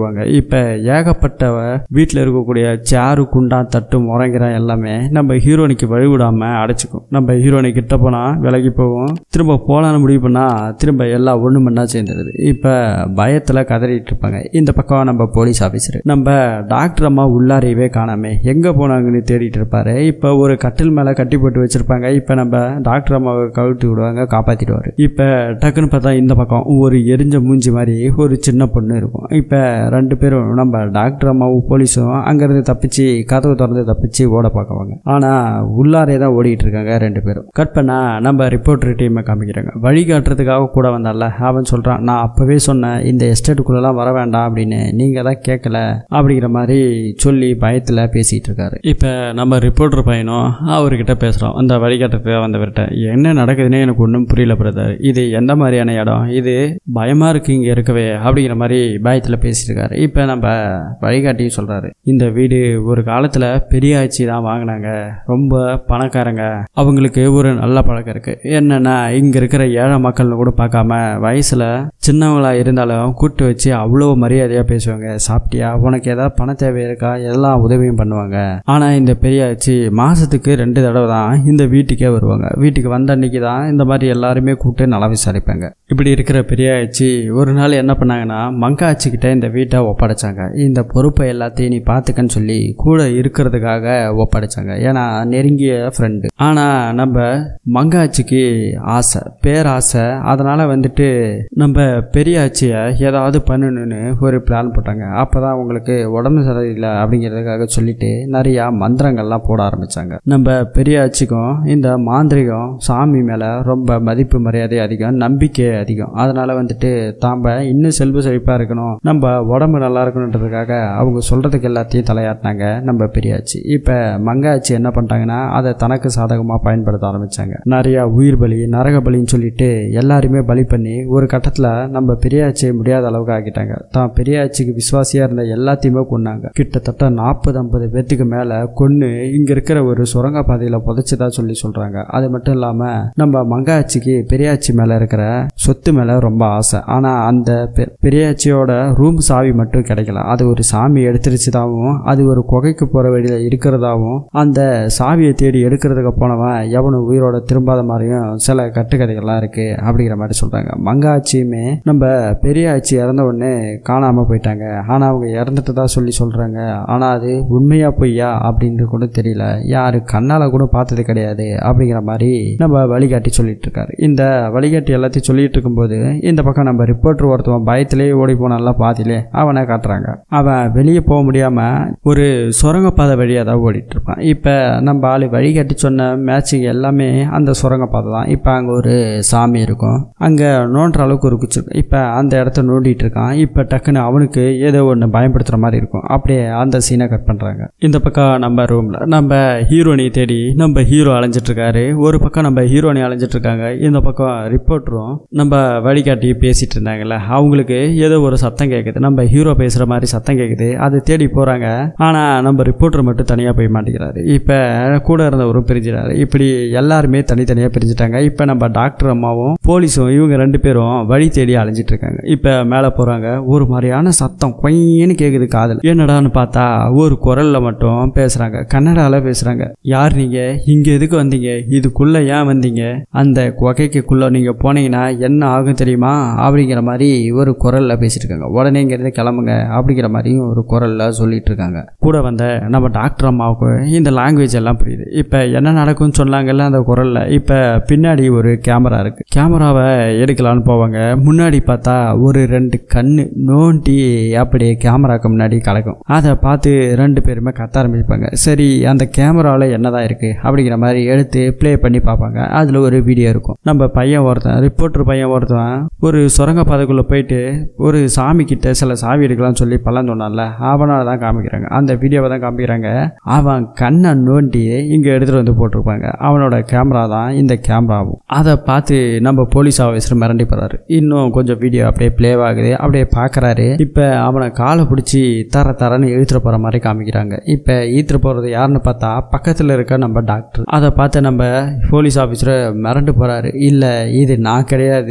இப்போ ஏகப்பட்டவ வீட்டில் இருக்கக்கூடிய சேரு குண்டா தட்டு முறைங்கிற எல்லாமே நம்ம ஹீரோனிக்கு வழி விடாம அடைச்சிக்கும் நம்ம ஹீரோனி கிட்ட போனால் விலகி போகும் திரும்ப போலான்னு முடிவு பண்ணால் திரும்ப எல்லாம் ஒன்று மண்ணா சேர்ந்துருது இப்போ பயத்தில் கதறிட்டு இருப்பாங்க இந்த பக்கம் நம்ம போலீஸ் ஆஃபீஸர் நம்ம டாக்டர் அம்மா உள்ளாரையவே காணாமே எங்கே போனாங்கன்னு தேடிட்டு இருப்பாரு இப்போ ஒரு கட்டில் மேலே கட்டி போட்டு வச்சிருப்பாங்க இப்போ நம்ம டாக்டர் அம்மாவை கவிழ்த்து விடுவாங்க காப்பாற்றிடுவார் இப்போ டக்குன்னு பார்த்தா இந்த பக்கம் ஒரு எரிஞ்ச மூஞ்சி மாதிரி ஒரு சின்ன பொண்ணு இருக்கும் இப்போ ரெண்டு பேரும் நம்ம டாக்டர் அம்மாவும் போலீஸும் அங்கேருந்து தப்பிச்சு கதவு திறந்து தப்பிச்சு ஓட பார்க்குவாங்க ஆனால் உள்ளாரே தான் ஓடிட்டு இருக்காங்க ரெண்டு பேரும் கட் பண்ணா நம்ம ரிப்போர்ட்டர் டீமை காமிக்கிறாங்க வழிகாட்டுறதுக்காக கூட வந்தால அவன் சொல்கிறான் நான் அப்போவே சொன்னேன் இந்த எஸ்டேட்டுக்குள்ளெல்லாம் வர வேண்டாம் அப்படின்னு நீங்கள் தான் கேட்கல அப்படிங்கிற மாதிரி சொல்லி பயத்தில் பேசிகிட்டு இருக்காரு இப்போ நம்ம ரிப்போர்ட்டர் பையனும் அவர்கிட்ட பேசுகிறோம் அந்த வழிகாட்டுறதுக்காக வந்தவர்கிட்ட என்ன நடக்குதுன்னே எனக்கு ஒன்றும் புரியல பிரதர் இது எந்த மாதிரியான இடம் இது பயமாக இருக்கு இங்கே இருக்கவே அப்படிங்கிற மாதிரி பயத்தில் பேசிட்டு இருக்காரு இப்போ நம்ம வழிகாட்டியும் சொல்கிறாரு இந்த வீடு ஒரு காலத்தில் பெரிய ஆட்சி தான் வாங்கினாங்க ரொம்ப பணக்காரங்க அவங்களுக்கு ஒரு நல்ல பழக்கம் இருக்குது என்னென்னா இங்கே இருக்கிற ஏழை மக்கள்னு கூட பார்க்காம வயசில் சின்னவங்களா இருந்தாலும் கூட்டு வச்சு அவ்வளோ மரியாதையாக பேசுவாங்க சாப்பிட்டியா உனக்கு ஏதாவது பண தேவை இருக்கா எல்லாம் உதவியும் பண்ணுவாங்க ஆனால் இந்த பெரியாச்சி மாதத்துக்கு ரெண்டு தடவை தான் இந்த வீட்டுக்கே வருவாங்க வீட்டுக்கு வந்த அன்னைக்கு தான் இந்த மாதிரி எல்லாருமே கூப்பிட்டு நல்லா விசாரிப்பாங்க இப்படி இருக்கிற பெரியாச்சி ஒரு நாள் என்ன பண்ணாங்கன்னா மங்காச்சி கிட்ட இந்த வீட்டை ஒப்படைச்சாங்க இந்த பொறுப்பை எல்லாத்தையும் நீ பார்த்துக்கன்னு சொல்லி கூட இருக்கிறதுக்காக ஒப்படைச்சாங்க ஏன்னா நெருங்கிய ஃப்ரெண்டு ஆனால் நம்ம மங்காச்சிக்கு ஆசை பேராசை அதனால் வந்துட்டு நம்ம பெரியாச்சியை ஏதாவது பண்ணணும்னு ஒரு பிளான் போட்டாங்க அப்போ தான் அவங்களுக்கு உடம்பு சரியில்லை அப்படிங்கிறதுக்காக சொல்லிட்டு நிறையா மந்திரங்கள்லாம் போட ஆரம்பித்தாங்க நம்ம பெரியாச்சிக்கும் இந்த மாந்திரிகம் சாமி மேலே ரொம்ப மதிப்பு மரியாதை அதிகம் நம்பிக்கை அதிகம் அதனால் வந்துட்டு தாம்ப இன்னும் செல்வ செழிப்பாக இருக்கணும் நம்ம உடம்பு நல்லா இருக்கணுன்றதுக்காக அவங்க சொல்கிறதுக்கு எல்லாத்தையும் தலையாட்டினாங்க நம்ம பெரியாச்சி இப்போ மங்காச்சி என்ன பண்ணிட்டாங்கன்னா அதை தனக்கு சாதகமாக பயன்படுத்த ஆரம்பித்தாங்க நிறையா உயிர் பலி நரக பலின்னு சொல்லிட்டு எல்லாருமே பலி பண்ணி ஒரு கட்டத்தில் நம்ம பெரியாச்சியை முடியாத அளவுக்கு ஆக்கிட்டாங்க தான் பெரியாச்சிக்கு விசுவாசியாக இருந்த எல்லாத்தையுமே கொன்னாங்க கிட்டத்தட்ட நாற்பது ஐம்பது பேர்த்துக்கு மேலே கொன்று இங்கே இருக்கிற ஒரு சுரங்க பாதையில் புதைச்சதா சொல்லி சொல்கிறாங்க அது மட்டும் இல்லாமல் நம்ம மங்காச்சிக்கு பெரியாச்சி மேலே இருக்கிற சொத்து மேலே ரொம்ப ஆசை ஆனால் அந்த பெ- பெரியாச்சியோட ரூம் சாவி மட்டும் கிடைக்கல அது ஒரு சாமி எடுத்துருச்சுதாவும் அது ஒரு குகைக்கு போகிற வழியில் இருக்கிறதாவும் அந்த சாவியை தேடி எடுக்கிறதுக்கு போனவன் எவனும் உயிரோட திரும்பாத மாதிரியும் சில கட்டுக்கதைகள்லாம் இருக்குது அப்படிங்கிற மாதிரி சொல்கிறாங்க மங்காச்சியுமே நம்ம பெரியாச்சி இறந்த உடனே காணாமல் போயிட்டாங்க ஆனால் அவங்க இறந்துட்டு தான் சொல்லி சொல்கிறாங்க ஆனால் அது உண்மையா பொய்யா அப்படின்னு கூட தெரியல யாரு கண்ணால் கூட பார்த்தது கிடையாது அப்படிங்கிற மாதிரி நம்ம வழிகாட்டி சொல்லிட்டு இருக்காரு இந்த வழிகாட்டி எல்லாத்தையும் சொல்லிட்டு இருக்கும்போது இந்த பக்கம் நம்ம ரிப்போர்ட்டர் ஒருத்தவன் பயத்திலேயே ஓடி போனான்ல பாதியிலே அவனை காட்டுறாங்க அவன் வெளியே போக முடியாம ஒரு சுரங்கப்பாதை வழியாக தான் ஓடிட்டு இருப்பான் இப்போ நம்ம ஆளு வழிகாட்டி சொன்ன மேட்சிங் எல்லாமே அந்த சுரங்கப்பாதை தான் இப்போ அங்கே ஒரு சாமி இருக்கும் அங்கே நோண்டுற அளவுக்கு ஒரு குச்சி இருக்கும் இப்போ அந்த இடத்த நோண்டிட்டு இருக்கான் இப்போ டக்குன்னு அவனுக்கு ஏதோ ஒன்று பயன்படுத்துகிற மாதிரி இருக்கும் அப்படியே அந்த சீனை கட் பண்ணுறாங்க இந்த பக்கம் நம்ம ரூமில் நம்ம ஹீரோனி தேடி நம்ம ஹீரோ அலைஞ்சிட்டு இருக்காரு ஒரு பக்கம் நம்ம ஹீரோனி அலைஞ்சிட்டு இருக்காங்க இந்த பக்கம் ரிப்போர்ட்டரும் நம்ம வழிகாட்டி பேசிட்டு இருந்தாங்கல்ல அவங்களுக்கு ஏதோ ஒரு சத்தம் கேட்குது நம்ம ஹீரோ பேசுகிற மாதிரி சத்தம் கேட்குது அதை தேடி போகிறாங்க ஆனால் நம்ம ரிப்போர்ட்டர் மட்டும் தனியாக போய் மாட்டேங்கிறாரு இப்போ கூட இருந்தவரும் பிரிஞ்சிடாரு இப்படி எல்லாருமே தனித்தனியாக பிரிஞ்சுட்டாங்க இப்போ நம்ம டாக்டர் அம்மாவும் போலீஸும் இவங்க ரெண்டு பேரும் வழி தேடி அலைஞ்சிட்டு இருக்காங்க இப்போ மேலே போகிறாங்க ஒரு மாதிரியான சத்தம் கொய்ன்னு கேட்குது காதல் என்னடான்னு பார்த்தா ஒரு குரலில் மட்டும் பேசுகிறாங்க கன்னடாவில் பேசுகிறாங்க யார் நீங்கள் இங்கே எதுக்கு வந்தீங்க இதுக்குள்ளே ஏன் வந்தீங்க அந்த குகைக்குள்ளே நீங்கள் போனீங்கன்னா என்ன ஆகும் தெரியுமா அப்படிங்கிற மாதிரி ஒரு குரலில் பேசிட்டு இருக்காங்க உடனே இங்கேருந்து கிளம்புங்க அப்படிங்கிற மாதிரியும் ஒரு குரலில் சொல்லிட்டு இருக்காங்க கூட வந்த நம்ம டாக்டர் அம்மாவுக்கு இந்த லாங்குவேஜ் எல்லாம் புரியுது இப்போ என்ன நடக்கும்னு சொன்னாங்கல்ல அந்த குரலில் இப்போ பின்னாடி ஒரு கேமரா இருக்குது கேமராவை எடுக்கலான்னு போவாங்க முன்னாடி பார்த்தா ஒரு ரெண்டு கண்ணு நோண்டி அப்படியே கேமராக்கு முன்னாடி கலக்கும் அதை பார்த்து ரெண்டு பேருமே கத்த ஆரம்பிப்பாங்க சரி அந்த கேமராவில் என்னதான் இருக்குது அப்படிங்கிற மாதிரி எடுத்து ப்ளே பண்ணி பார்ப்பாங்க அதில் ஒரு வீடியோ இருக்கும் நம்ம பையன் ஒருத்தன் ரிப்போர்ட்டர் பையன் ஒருத்தன் ஒரு சுரங்கப்பாதைக்குள்ளே போயிட்டு ஒரு சாமி கிட்ட சில சாவி எடுக்கலாம்னு சொல்லி பள்ளம் சொன்னான்ல அவனால தான் காமிக்கிறாங்க அந்த வீடியோவை தான் காமிக்கிறாங்க அவன் கண்ணை நோண்டி இங்கே எடுத்துகிட்டு வந்து போட்டிருப்பாங்க அவனோட கேமரா தான் இந்த கேமராவும் அதை பார்த்து நம்ம போலீஸ் ஆஃபீஸர் மிரண்டி போகிறாரு இன்னும் கொஞ்சம் வீடியோ அப்படியே ப்ளே ஆகுது அப்படியே பார்க்குறாரு இப்போ அவனை காலை பிடிச்சி தர தரன்னு இழுத்துட்டு போகிற மாதிரி காமிக்கிறாங்க இப்போ ஈத்துட்டு போகிறது யாருன்னு பார்த்தா பக்கத்தில் இருக்க நம்ம டாக்டர் அதை பார்த்து நம்ம போலீஸ் ஆஃபீஸர் மிரண்டு போகிறாரு இல்லை இது நான் கிடையாது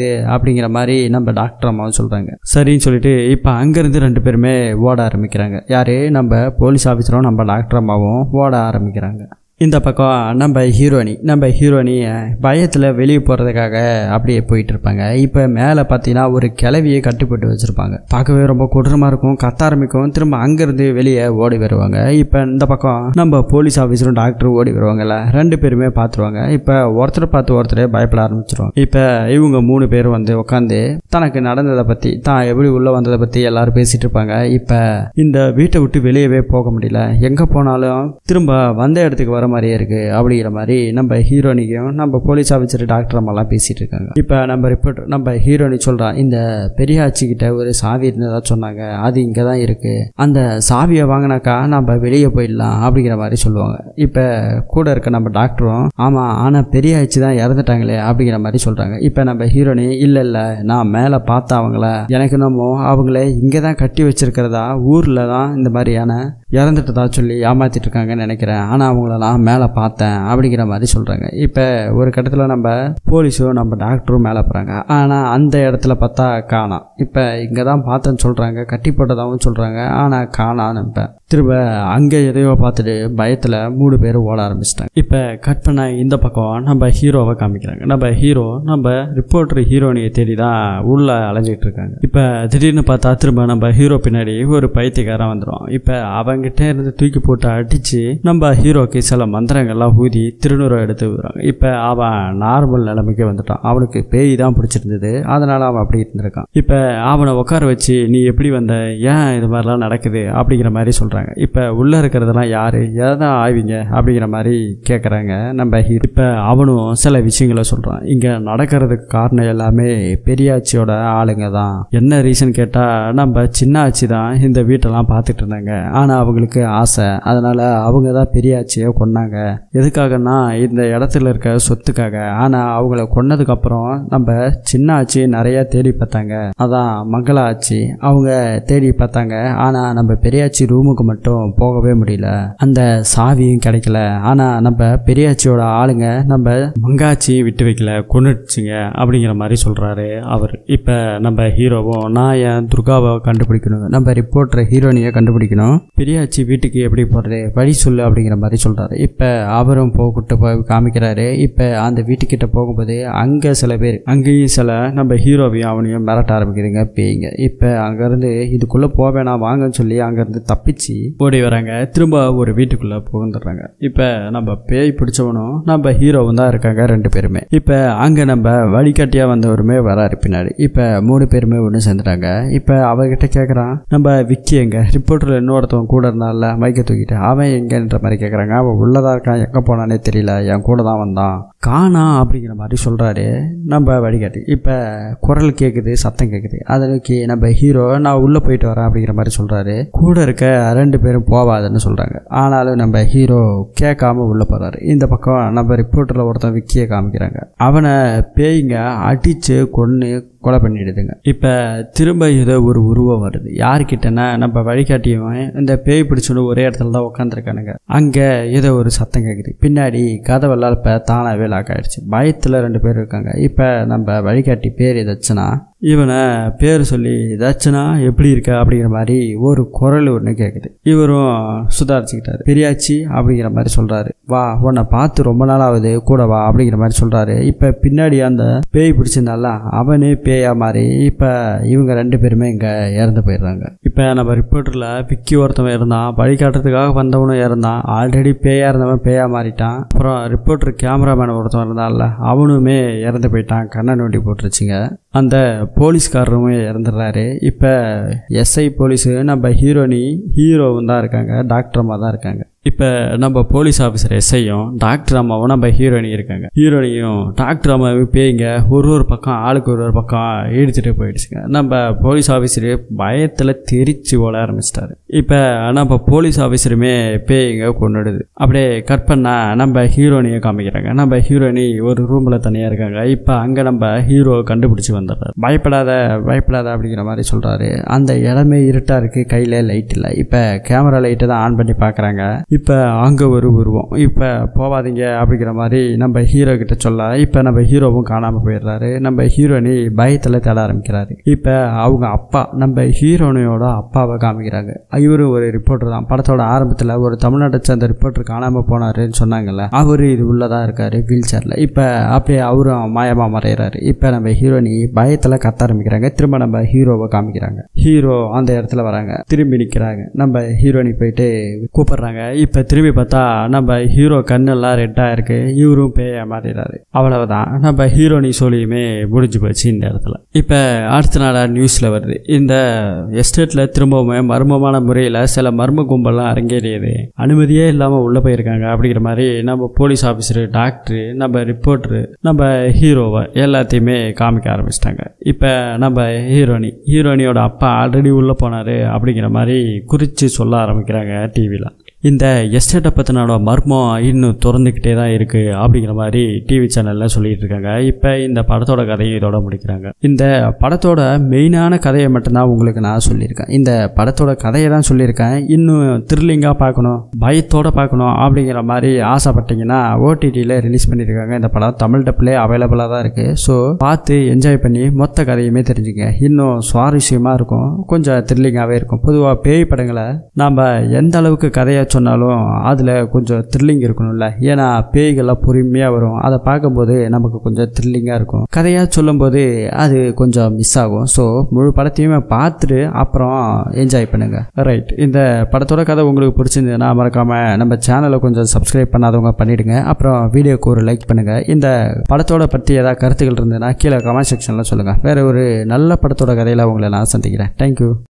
நடக்குது அப்படிங்கிற மாதிரி நம்ம டாக்டர் அம்மாவும் சொல்கிறாங்க சரின்னு சொல்லிட்டு இப்போ அங்கேருந்து ரெண்டு பேருமே ஓட ஆரம்பிக்கிறாங்க யார் நம்ம போலீஸ் ஆஃபீஸரும் நம்ம டாக்டர் அம்மாவும் ஓட ஆரம்பிக்கிறாங்க இந்த பக்கம் நம்ம ஹீரோனி நம்ம ஹீரோனி பயத்தில் வெளியே போகிறதுக்காக அப்படியே போயிட்டு இருப்பாங்க இப்போ மேலே பார்த்தீங்கன்னா ஒரு கிளவியை கட்டுப்பட்டு வச்சுருப்பாங்க பார்க்கவே ரொம்ப கொடூரமாக இருக்கும் கத்த ஆரம்பிக்கும் திரும்ப அங்கேருந்து வெளியே ஓடி வருவாங்க இப்போ இந்த பக்கம் நம்ம போலீஸ் ஆஃபீஸரும் டாக்டரும் ஓடி வருவாங்கல்ல ரெண்டு பேருமே பார்த்துருவாங்க இப்போ ஒருத்தரை பார்த்து ஒருத்தரே பயப்பட ஆரம்பிச்சிருவாங்க இப்போ இவங்க மூணு பேரும் வந்து உட்காந்து தனக்கு நடந்ததை பற்றி தான் எப்படி உள்ளே வந்ததை பற்றி எல்லாரும் பேசிகிட்டு இருப்பாங்க இப்போ இந்த வீட்டை விட்டு வெளியவே போக முடியல எங்கே போனாலும் திரும்ப வந்த இடத்துக்கு வர மாதிரியே இருக்குது அப்படிங்கிற மாதிரி நம்ம ஹீரோனிக்கும் நம்ம போலீஸ் ஆஃபீஸர் டாக்டர் அம்மாலாம் பேசிகிட்டு இருக்காங்க இப்போ நம்ம ரிப்போர்ட் நம்ம ஹீரோனி சொல்கிறான் இந்த பெரியாச்சி கிட்ட ஒரு சாவி இருந்ததா சொன்னாங்க அது இங்கே தான் இருக்குது அந்த சாவியை வாங்கினாக்கா நம்ம வெளியே போயிடலாம் அப்படிங்கிற மாதிரி சொல்லுவாங்க இப்போ கூட இருக்க நம்ம டாக்டரும் ஆமாம் ஆனால் பெரியாச்சி தான் இறந்துட்டாங்களே அப்படிங்கிற மாதிரி சொல்கிறாங்க இப்போ நம்ம ஹீரோனி இல்லை இல்லை நான் மேலே பார்த்த அவங்கள எனக்கு என்னமோ அவங்கள இங்கே தான் கட்டி வச்சிருக்கிறதா ஊரில் தான் இந்த மாதிரியான இறந்துட்டதா சொல்லி ஏமாத்திட்டு இருக்காங்கன்னு நினைக்கிறேன் ஆனால் அவங்கள நான் மேலே பார்த்தேன் அப்படிங்கிற மாதிரி சொல்கிறாங்க இப்போ ஒரு கட்டத்தில் நம்ம போலீஸும் நம்ம டாக்டரும் மேலே போகிறாங்க ஆனால் அந்த இடத்துல பார்த்தா காணாம் இப்போ இங்கே தான் பார்த்தேன்னு சொல்கிறாங்க கட்டி போட்டதாகவும் சொல்கிறாங்க ஆனால் காணான்னு இப்போ திரும்ப அங்கே எதையோ பார்த்துட்டு பயத்தில் மூணு பேர் ஓட ஆரம்பிச்சிட்டாங்க இப்போ கட் பண்ண இந்த பக்கம் நம்ம ஹீரோவை காமிக்கிறாங்க நம்ம ஹீரோ நம்ம ரிப்போர்ட்டர் ஹீரோனியை தேடி தான் உள்ள அலைஞ்சிட்டு இருக்காங்க இப்போ திடீர்னு பார்த்தா திரும்ப நம்ம ஹீரோ பின்னாடி ஒரு பைத்தியக்காரன் வந்துடும் இப்போ அவங்கிட்ட இருந்து தூக்கி போட்டு அடித்து நம்ம ஹீரோக்கு சில மந்திரங்கள்லாம் ஊதி திருநூறை எடுத்து விடுறாங்க இப்போ அவன் நார்மல் நிலைமைக்கு வந்துட்டான் அவனுக்கு பேய் தான் பிடிச்சிருந்தது அதனால அவன் அப்படி இருந்திருக்கான் இப்போ அவனை உட்கார வச்சு நீ எப்படி வந்த ஏன் இது மாதிரிலாம் நடக்குது அப்படிங்கிற மாதிரி சொல்கிறாங்க இப்போ உள்ளே இருக்கிறதெல்லாம் யார் எதான் ஆய்விங்க அப்படிங்கிற மாதிரி கேட்குறாங்க நம்ம ஹீரோ இப்போ அவனும் சில விஷயங்களை சொல்கிறான் இங்கே நடக்கிறதுக்கு காரணம் எல்லாமே பெரியாச்சியோட ஆளுங்க தான் என்ன ரீசன் கேட்டால் நம்ம சின்ன ஆச்சி தான் இந்த வீட்டெல்லாம் பார்த்துட்டு இருந்தாங்க ஆனால் அவங்களுக்கு ஆசை அதனால் அவங்க தான் பெரியாச்சியை கொன்னாங்க எதுக்காகன்னா இந்த இடத்துல இருக்க சொத்துக்காக ஆனால் அவங்கள கொன்னதுக்கப்புறம் நம்ம சின்ன ஆச்சி நிறைய தேடி பார்த்தாங்க அதான் மங்கள ஆச்சி அவங்க தேடி பார்த்தாங்க ஆனால் நம்ம பெரியாச்சி ரூமுக்கு மட்டும் போகவே முடியல அந்த சாவியும் கிடைக்கல ஆனால் நம்ம பெரியாச்சியோட ஆளுங்க நம்ம மங்காச்சி விட்டு வைக்கல கொண்டுச்சுங்க அப்படிங்கிற மாதிரி சொல்கிறாரு அவர் இப்போ நம்ம ஹீரோவும் நான் என் துர்காவை கண்டுபிடிக்கணும் நம்ம ரிப்போர்ட்டர் ஹீரோனியை கண்டுபிடிக்கணும் பெரியாச்சி வீட்டுக்கு எப்படி போகிறது வழி சொல்லு அப்படிங்கிற மாதிரி சொல்கிறாரு இப்போ அவரும் போகிட்டு போய் காமிக்கிறாரு இப்போ அந்த வீட்டுக்கிட்ட போகும்போது அங்கே சில பேர் அங்கேயும் சில நம்ம ஹீரோவையும் அவனையும் மிரட்ட ஆரம்பிக்குதுங்க பேய்ங்க இப்போ அங்கேருந்து இதுக்குள்ளே போவேணாம் வாங்கன்னு சொல்லி அங்கேருந்து தப்பிச்சு ஓடி வராங்க திரும்ப ஒரு வீட்டுக்குள்ளே புகுந்துடுறாங்க இப்போ நம்ம பேய் பிடிச்சவனும் நம்ம ஹீரோவும் தான் இருக்காங்க ரெண்டு பேருமே இப்போ அங்கே நம்ம வழிகாட்டியாக வந்தவருமே வராரு பின்னாடி இப்போ மூணு பேருமே ஒன்று சேர்ந்துட்டாங்க இப்போ அவர்கிட்ட கேட்குறான் நம்ம விக்கி எங்க ரிப்போர்ட்டரில் இன்னொருத்தவன் கூட இருந்தான்ல மைக்கை தூக்கிட்டு அவன் எங்கன்ற மாதிரி கேட்குறாங்க அவன் உள்ளதா இருக்கான் எங்கே போனானே தெரியல என் கூட தான் வந்தான் காணா அப்படிங்கிற மாதிரி சொல்கிறாரு நம்ம வழிகாட்டி இப்போ குரல் கேட்குது சத்தம் கேட்குது அதற்கு நம்ம ஹீரோ நான் உள்ளே போயிட்டு வரேன் அப்படிங்கிற மாதிரி சொல்கிறாரு கூட இருக்க ரெண்டு பேரும் போவாதுன்னு சொல்கிறாங்க ஆனாலும் நம்ம ஹீரோ கேட்காம உள்ளே போகிறாரு இந்த பக்கம் நம்ம ரிப்போர்ட்டரில் ஒருத்தன் விக்கியை காமிக்கிறாங்க அவனை பேய்ங்க அடித்து கொன்று கொலை பண்ணிடுதுங்க இப்போ திரும்ப ஏதோ ஒரு உருவம் வருது யாருக்கிட்டனா நம்ம வழிகாட்டியவன் இந்த பேய் பிடிச்சோன்னு ஒரே இடத்துல தான் உட்காந்துருக்கானுங்க அங்கே ஏதோ ஒரு சத்தம் கேட்குது பின்னாடி கதவெல்லாம் இப்போ தானாகவே லாக் ஆயிடுச்சு பயத்தில் ரெண்டு பேர் இருக்காங்க இப்போ நம்ம வழிகாட்டி பேர் எதாச்சுன்னா இவனை பேர் சொல்லி ஏதாச்சுன்னா எப்படி இருக்க அப்படிங்கிற மாதிரி ஒரு குரல் ஒன்று கேட்குது இவரும் சுதாரிச்சுக்கிட்டாரு பெரியாச்சி அப்படிங்கிற மாதிரி சொல்கிறாரு வா உன்னை பார்த்து ரொம்ப நாள் ஆகுது கூட வா அப்படிங்கிற மாதிரி சொல்கிறாரு இப்போ பின்னாடி அந்த பேய் பிடிச்சிருந்தால அவனே பேயா மாதிரி இப்போ இவங்க ரெண்டு பேருமே இங்கே இறந்து போயிடுறாங்க இப்போ நம்ம ரிப்போர்ட்டரில் விக்கி ஒருத்தவன் இருந்தான் வழிகாட்டுறதுக்காக வந்தவனும் இறந்தான் ஆல்ரெடி பேயா இருந்தவன் பேயா மாறிட்டான் அப்புறம் ரிப்போர்ட்டர் கேமராமேன் ஒருத்தவன் இருந்தான்ல அவனுமே இறந்து போயிட்டான் கண்ணை நோண்டி போட்டுருச்சுங்க அந்த போலீஸ்காரரும் இறந்துடுறாரு இப்போ எஸ்ஐ போலீஸு நம்ம ஹீரோனி ஹீரோவும் தான் இருக்காங்க டாக்டர் அம்மா தான் இருக்காங்க இப்போ நம்ம போலீஸ் ஆஃபீஸர் எஸ்ஐயும் டாக்டர் அம்மாவும் நம்ம ஹீரோயினி இருக்காங்க ஹீரோனியும் டாக்டர் அம்மாவும் பேய்ங்க ஒரு ஒரு பக்கம் ஆளுக்கு ஒரு ஒரு பக்கம் இடிச்சிட்டு போயிடுச்சுங்க நம்ம போலீஸ் ஆஃபீஸரு பயத்தில் தெரிச்சு ஓட ஆரம்பிச்சிட்டாரு இப்போ நம்ம போலீஸ் ஆஃபீஸருமே பேய்ங்க கொண்டுடுது அப்படியே கட் பண்ணால் நம்ம ஹீரோனியை காமிக்கிறாங்க நம்ம ஹீரோயினி ஒரு ரூமில் தனியாக இருக்காங்க இப்போ அங்கே நம்ம ஹீரோ கண்டுபிடிச்சி வந்துடுறாரு பயப்படாத பயப்படாத அப்படிங்கிற மாதிரி சொல்கிறாரு அந்த இடமே இருட்டாக இருக்குது கையில் லைட் இல்லை இப்போ கேமரா லைட்டை தான் ஆன் பண்ணி பார்க்குறாங்க இப்போ அங்கே ஒரு உருவம் இப்போ போகாதீங்க அப்படிங்கிற மாதிரி நம்ம ஹீரோ கிட்ட சொல்ல இப்போ நம்ம ஹீரோவும் காணாமல் போயிடுறாரு நம்ம ஹீரோனி பயத்தில் தேட ஆரம்பிக்கிறாரு இப்போ அவங்க அப்பா நம்ம ஹீரோனியோட அப்பாவை காமிக்கிறாங்க இவரும் ஒரு ரிப்போர்ட்டர் தான் படத்தோட ஆரம்பத்தில் ஒரு தமிழ்நாட்டை சேர்ந்த ரிப்போர்ட்டர் காணாமல் போனாருன்னு சொன்னாங்கல்ல அவர் இது உள்ளதாக இருக்காரு வீல் சேரில் இப்போ அப்படியே அவரும் மாயமாக மறையிறாரு இப்போ நம்ம ஹீரோனி பயத்தில் கத்த ஆரம்பிக்கிறாங்க திரும்ப நம்ம ஹீரோவை காமிக்கிறாங்க ஹீரோ அந்த இடத்துல வராங்க திரும்பி நிற்கிறாங்க நம்ம ஹீரோனி போயிட்டு கூப்பிடுறாங்க இப்போ திரும்பி பார்த்தா நம்ம ஹீரோ கண்ணெல்லாம் ரெட்டாக இருக்கு இவரும் பேய மாறிடுறாரு அவ்வளவுதான் நம்ம ஹீரோனி சொல்லியுமே முடிஞ்சு போச்சு இந்த இடத்துல இப்போ அடுத்த நாளாக நியூஸில் வருது இந்த எஸ்டேட்டில் திரும்பவும் மர்மமான முறையில் சில மர்ம கும்பல்லாம் அரங்கேறியது அனுமதியே இல்லாமல் உள்ளே போயிருக்காங்க அப்படிங்கிற மாதிரி நம்ம போலீஸ் ஆஃபீஸரு டாக்டரு நம்ம ரிப்போர்ட்ரு நம்ம ஹீரோவை எல்லாத்தையுமே காமிக்க ஆரம்பிச்சிட்டாங்க இப்போ நம்ம ஹீரோனி ஹீரோனியோட அப்பா ஆல்ரெடி உள்ளே போனார் அப்படிங்கிற மாதிரி குறித்து சொல்ல ஆரம்பிக்கிறாங்க டிவியில் இந்த எஸ்டேட்டை பற்றினோட மர்மம் இன்னும் திறந்துக்கிட்டே தான் இருக்குது அப்படிங்கிற மாதிரி டிவி சேனலில் சொல்லிட்டு இருக்காங்க இப்போ இந்த படத்தோட கதையை இதோட முடிக்கிறாங்க இந்த படத்தோட மெயினான கதையை மட்டும்தான் உங்களுக்கு நான் சொல்லியிருக்கேன் இந்த படத்தோட கதையை தான் சொல்லியிருக்கேன் இன்னும் த்ரில்லிங்காக பார்க்கணும் பயத்தோட பார்க்கணும் அப்படிங்கிற மாதிரி ஆசைப்பட்டீங்கன்னா ஓடிடியில் ரிலீஸ் பண்ணியிருக்காங்க இந்த படம் தமிழ் டப்லேயே அவைலபிளாக தான் இருக்குது ஸோ பார்த்து என்ஜாய் பண்ணி மொத்த கதையுமே தெரிஞ்சுங்க இன்னும் சுவாரஸ்யமாக இருக்கும் கொஞ்சம் த்ரில்லிங்காகவே இருக்கும் பொதுவாக பேய் படங்களை நம்ம எந்த அளவுக்கு கதையை சொன்னாலும் அதில் கொஞ்சம் த்ரில்லிங் இருக்கணும்ல ஏன்னா பேய்கள்லாம் பொறுமையாக வரும் அதை பார்க்கும்போது நமக்கு கொஞ்சம் த்ரில்லிங்காக இருக்கும் கதையாக சொல்லும்போது அது கொஞ்சம் மிஸ் ஆகும் ஸோ முழு படத்தையுமே பார்த்துட்டு அப்புறம் என்ஜாய் பண்ணுங்க ரைட் இந்த படத்தோட கதை உங்களுக்கு பிடிச்சிருந்ததுன்னா மறக்காமல் நம்ம சேனலை கொஞ்சம் சப்ஸ்கிரைப் பண்ணாதவங்க பண்ணிடுங்க அப்புறம் வீடியோக்கு ஒரு லைக் பண்ணுங்க இந்த படத்தோட பற்றி ஏதாவது கருத்துக்கள் இருந்ததுன்னா கீழே கமெண்ட் செக்ஷனில் சொல்லுங்கள் வேற ஒரு நல்ல படத்தோட கதையில் உங்களை நான் சந்திக்கிறேன் தேங்க்யூ